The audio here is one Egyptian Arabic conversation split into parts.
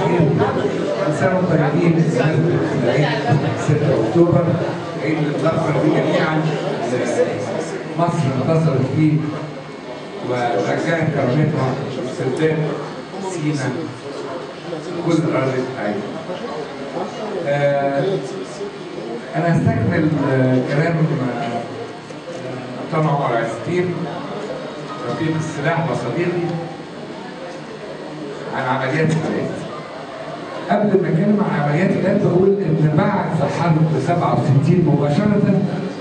الخير سنة طيبين بمناسبة عيد 6 أكتوبر عيد الأكبر دي جميعا مصر انتصرت فيه ورجعت كرامتها سلطان سينا كل الأرض بتاعتها. آه، أنا هستكمل آه، كلام آه، طبعا عمر عز الدين رفيق السلاح وصديقي عن عمليات الآلات. قبل ما اتكلم عن عمليات الآلات بقول إن بعد حرب 67 مباشرة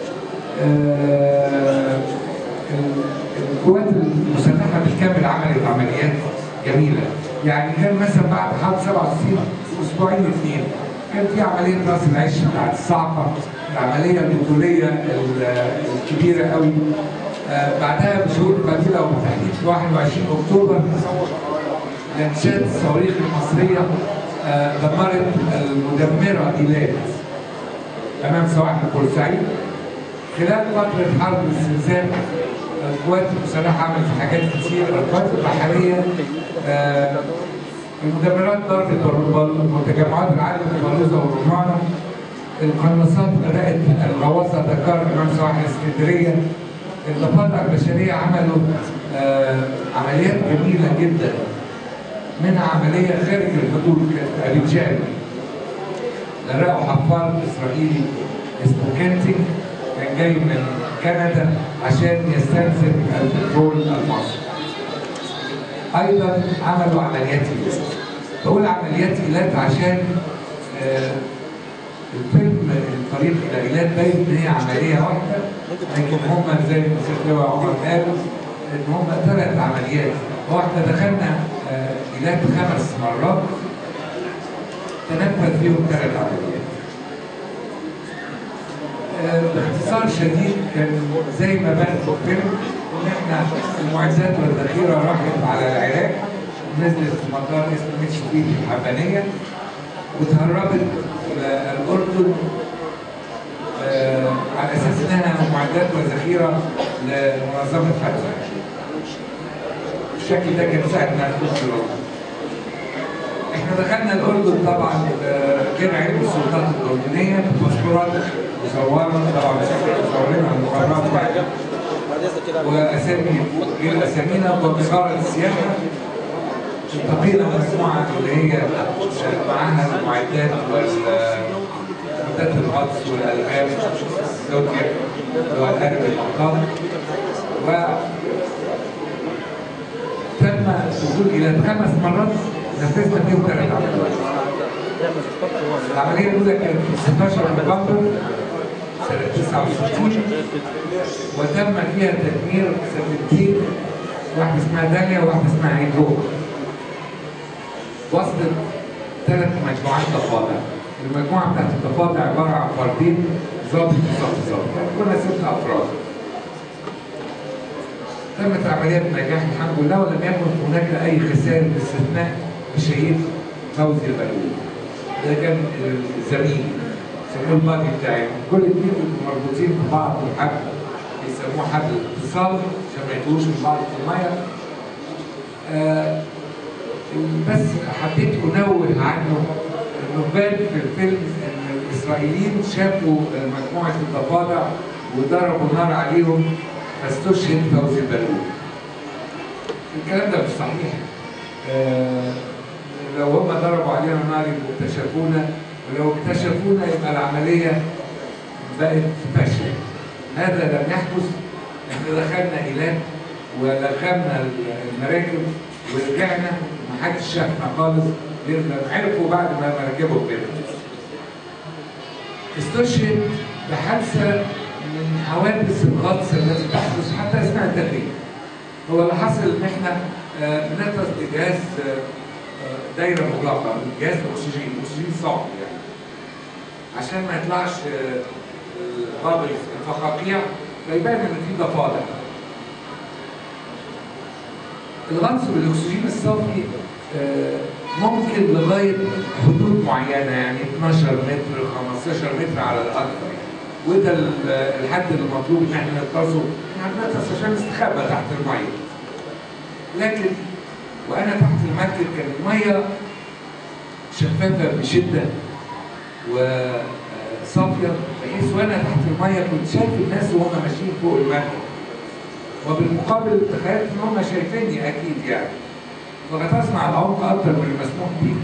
آه، القوات المسلحة بالكامل عملت عمليات جميلة. يعني كان مثلا بعد حرب 67 أسبوعين اثنين كان في عملية رأس العش بتاعت الصعقة العملية البطولية ال- الكبيرة قوي آه، بعدها بشهور قليلة وبالتحديد في 21 أكتوبر لانشات الصواريخ المصرية آه، دمرت المدمرة إيلات أمام سواحل بورسعيد خلال فترة حرب الاستنزاف القوات المسلحة عملت حاجات كتير القوات البحرية آه، المدمرات ضربت بالرمال وتجمعات العالم البارزة والرمانة القناصات بدأت الغواصة دكار أمام سواحل اسكندرية الضفادع البشرية عملوا آه، عمليات جميلة جدا منها عملية خارج الحدود كانت أبيجان لقوا حفار إسرائيلي اسمه كنتنج كان جاي من كندا عشان يستنزف البترول المصري. أيضا عملوا عمليات إيلات. بقول عمليات إيلات عشان آه، الفيلم الطريق إلى إيلات باين إن هي عملية واحدة لكن هم زي ما الأستاذ لواء عمر قال إن هم ثلاث عمليات. هو احنا دخلنا آه، إيلات خمس مرات تنفذ فيهم ثلاث عمليات. آه، باختصار شديد كان زي ما بان في الفيلم ان احنا المعدات والذخيره راحت على العراق نزلت في مطار اسمه ميتشوبي الحبانيه وتهربت الى الاردن آه، على اساس انها معدات وذخيره لمنظمه فتح. الشكل ده كان ساعه ما نخش الاردن. احنا دخلنا الاردن طبعا آه، غير علم السلطات الاردنيه باسبورات مصوره طبعا مصورين على المقررات واسامي غير اسامينا ووزاره السياحه التقينا مجموعه اللي هي آه، معاها المعدات وال معدات الغطس والالغام زوجيا والقلب الارقام و تم الوصول الى خمس مرات نفذنا فيهم ثلاث عمليات. العمليه الاولى كانت في 16 نوفمبر سنه 69 وتم فيها تدمير سفينتين واحده اسمها داليا وواحده اسمها هيدرو. وصلت ثلاث مجموعات ضفادع. المجموعه بتاعت الضفادع عباره عن فردين ظابط وظابط ظابط يعني كنا ست افراد. تمت عملية بنجاح الحمد لله ولم يكن هناك أي خسائر باستثناء الشهيد فوزي البلوي. ده كان الزميل سموه البادي بتاعي كل الاثنين كانوا مربوطين ببعض بحبل بيسموه حبل اتصال عشان ما يتوهوش من بعض في المية. آه بس حبيت أنوه عنه إنه بان في الفيلم إن الإسرائيليين شافوا مجموعة الضفادع وضربوا نار عليهم فاستشهد فوزي البلوي. الكلام ده مش صحيح. آه لو هم ضربوا علينا نار يبقوا اكتشفونا ولو اكتشفونا يبقى العملية بقت فاشلة. هذا لم يحدث احنا دخلنا إيلات ولغمنا المراكب ورجعنا ما حدش شافنا خالص غير لما عرفوا بعد ما مراكبهم غرقت. استشهد بحادثة من حوادث الغطس التي تحدث حتى اثناء التدريب. هو اللي حصل ان احنا آه، بنغطس بجهاز آه، آه، دايره مغلقه جهاز اكسجين اكسجين صعب يعني عشان ما يطلعش بابل الفقاقيع فيبان ان في ضفادع الغطس بالاكسجين الصافي آه، ممكن لغايه حدود معينه يعني 12 متر 15 متر على الاكثر وده ال- الحد المطلوب ان احنا نغطسه احنا بنغطس عشان نستخبى تحت الميه لكن وانا تحت المركب كان الميه شفافه بشده وصافيه بحيث وانا تحت الميه كنت شايف الناس وهم ماشيين فوق المركب وبالمقابل تخيلت ان هم شايفيني اكيد يعني فغطسنا على العمق اكتر من المسموح به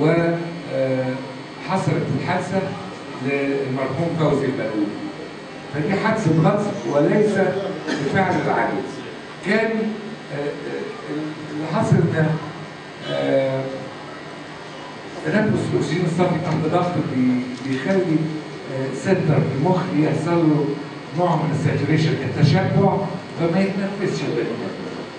وحصلت الحادثه للمرحوم فوزي البلوي فدي حادثه غطس وليس بفعل العدد كان آه، آه، اللي حصل ان آه، تنفس الاكسجين الصافي تحت ضغط بي- بيخلي آه، سنتر في المخ يحصل له نوع من الساتوريشن التشبع فما يتنفسش البني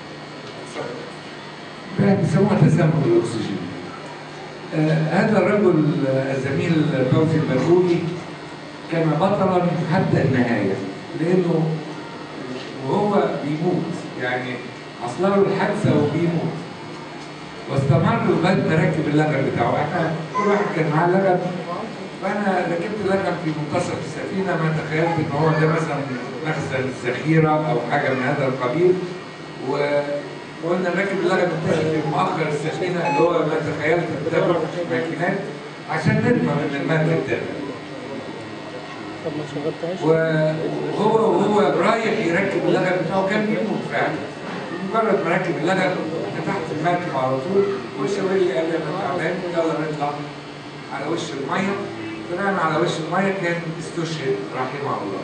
آدم. بيسموها تسمم الاكسجين. آه، هذا الرجل آه، الزميل فوزي البرغوثي كان بطلا حتى النهايه لانه وهو بيموت يعني حصل له الحادثه وبيموت واستمر لغايه ما ركب اللغم بتاعه احنا كل واحد كان معاه لغم فانا ركبت اللغم في منتصف السفينه ما تخيلت ان هو ده مثلا مخزن ذخيره او حاجه من هذا القبيل و- وقلنا نركب اللغم التاني في مؤخر السفينه اللي هو ما تخيلت قدامه ماكينات عشان نضمن ان المركب تغرق طب ما شغلتهاش وهو وهو رايح يركب اللغم بتاعه كان بيموت فعلا مجرد ما ركب اللغم فتحت المركب على طول وشاور لي قال لي انا تعبان يلا نطلع على وش الميه طلعنا على وش الميه كان استشهد رحمه الله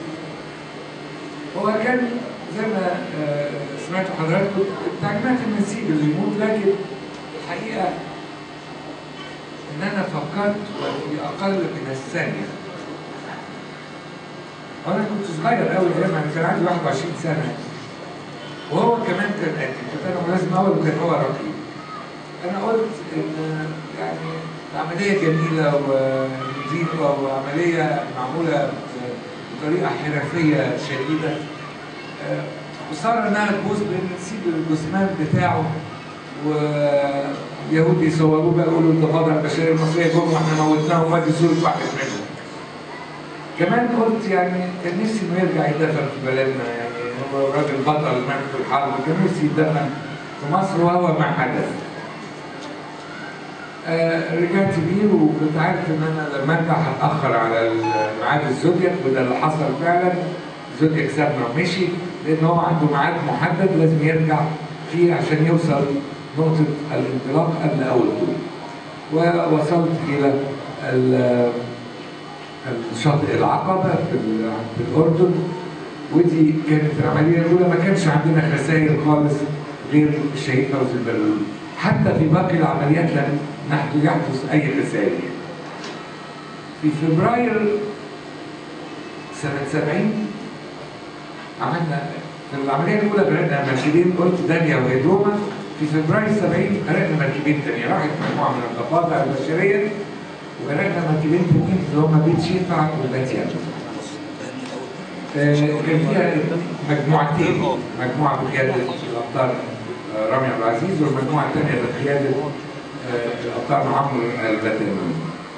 هو كان زي ما آه، سمعتوا حضراتكم تعليمات النسيب اللي يموت لكن الحقيقه ان انا فكرت في اقل من الثانيه وانا كنت صغير قوي ايام كان عندي 21 سنه وهو كمان كان قدي كنت انا ملازم اول وكان هو رقيب انا قلت ان يعني العمليه جميله ونظيفه وعمليه معموله بطريقه حرفيه شديده آه، وصار انها تبوظ بان نسيب الجثمان بتاعه ويهود يصوروه بقى يقولوا الضفادع البشريه المصريه جم واحنا موتناهم وادي صوره واحد منهم كمان قلت يعني كان نفسي انه يرجع يدفن في بلدنا يعني هو راجل بطل مات في الحرب كان نفسي يدفن في مصر وهو ما حدث. آه رجعت بيه وكنت عارف ان انا لما ارجع هتاخر على ميعاد الزودياك وده اللي حصل فعلا الزودياك سابنا ومشي لان هو عنده ميعاد محدد لازم يرجع فيه عشان يوصل نقطه الانطلاق قبل اول طول. ووصلت الى ال- الشاطئ العقبة في ال- في الأردن ودي كانت العملية الأولى ما كانش عندنا خسائر خالص غير الشهيد فوزي البلولي حتى في باقي العمليات لم نحدث يحدث أي خسائر في فبراير سنة 70 عملنا في العملية الأولى غرقنا مركبين قلت دانيا وإدوما في فبراير 70 غرقنا مركبين تانية راحت مجموعة من الضفادع البشرية وغرقنا مركبين تانيين اللي هم بيت شيفع وباتيان. آه، كان فيها مجموعتين مجموعة بقيادة الأبطال آه، رامي عبد العزيز والمجموعة الثانية بقيادة آه، الأبطال عمرو البتاني.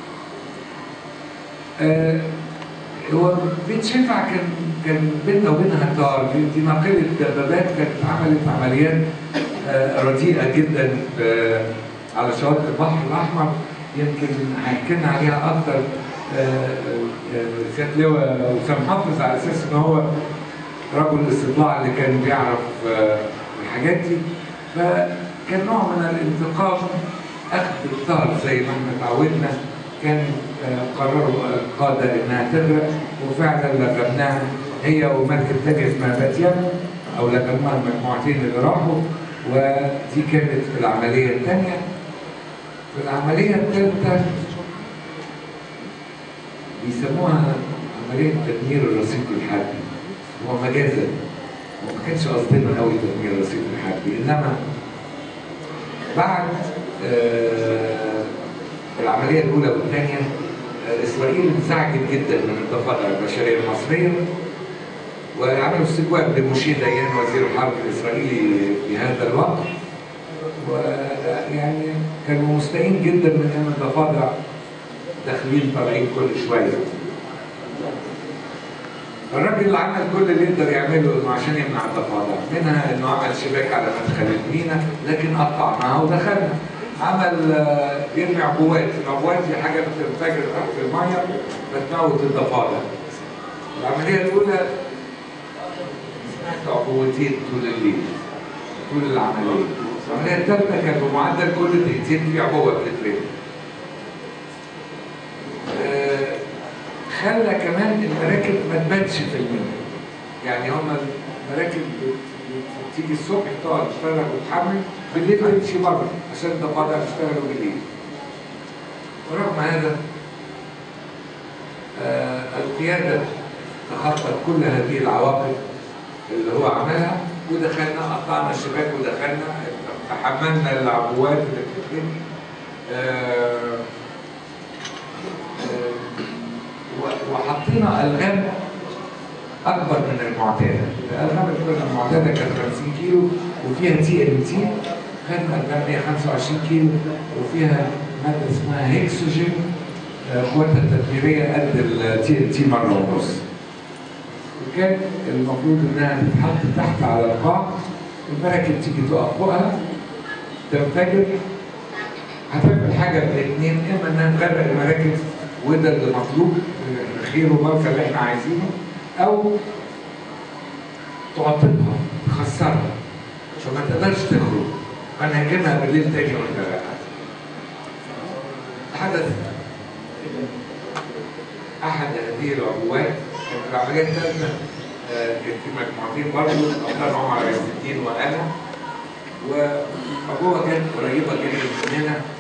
آه، هو بيت شفع كان كان بيننا وبينها طار دي ناقله دبابات كانت عملت عمليات آه، رديئه جدا في- على شواطئ البحر الاحمر يمكن هيحكي لنا عليها اكتر آه، آه، سياده لواء وسام حافظ على اساس ان هو رجل الاستطلاع اللي كان بيعرف آه، الحاجات دي فكان نوع من الانتقام اخذ الطار زي ما احنا اتعودنا كان آه، قرروا القاده انها تغرق وفعلا لقبناها هي ومركب تانية اسمها باتيان او لقبناها المجموعتين اللي راحوا ودي كانت العمليه الثانيه في العمليه الثالثه بيسموها عمليه تدمير الرصيف الحربي هو مجازا وما كانش قصدنا قوي تدمير الرصيف الحربي انما بعد آه، العمليه الاولى والثانيه آه، اسرائيل انزعجت جدا من الضفادع البشريه المصريه وعملوا استجواب لموشي ديان وزير الحرب الاسرائيلي في هذا الوقت ويعني كانوا مستائين جدا من ان الضفادع داخلين طالعين كل شويه الراجل اللي عمل كل اللي يقدر يعمله انه عشان يمنع الضفادع منها انه عمل شباك على مدخل المينا لكن قطعناها ودخلنا عمل آه، يرمي عبوات العبوات دي حاجه بتنفجر تحت الميه بتموت الضفادع العمليه الاولى سمعت عبوتين طول الليل طول العمليه العمليه الثالثه كانت بمعدل كل دقيقتين في عبوه بتترمي آه، خلى كمان المراكب ما تباتش في المينا يعني هم المراكب بت- بت- تيجي الصبح تقعد تشتغل وتحمل بالليل تمشي بره عشان الضفادع يشتغلوا بالليل ورغم هذا آه، القيادة تخطت كل هذه العواقب اللي هو عملها ودخلنا قطعنا الشباك ودخلنا تحملنا العبوات اللي بتترمي آه، آه، و- وحطينا الغام اكبر من المعتاده، الالغام اللي كنا المعتاده كانت 50 كيلو وفيها تي ان تي خدنا الغام 125 كيلو وفيها ماده اسمها هيكسوجين آه، قوتها التدميريه قد التي ان تي مره ونص. وكان المفروض انها تتحط تحت على القاع المراكب تيجي تقف فوقها تنفجر هتعمل حاجه من الاثنين اما انها تغرق المراكب وده اللي مطلوب آه، خير وبركه اللي احنا عايزينه او تعطلها تخسرها عشان ما تقدرش تخرج فنهاجمها بالليل تاني ولا حدث احد هذه العبوات كانت العمليه الثالثه آه، كانت في مجموعتين برضه ابطال عمر عز الدين وانا وعبوه كانت قريبه جدا مننا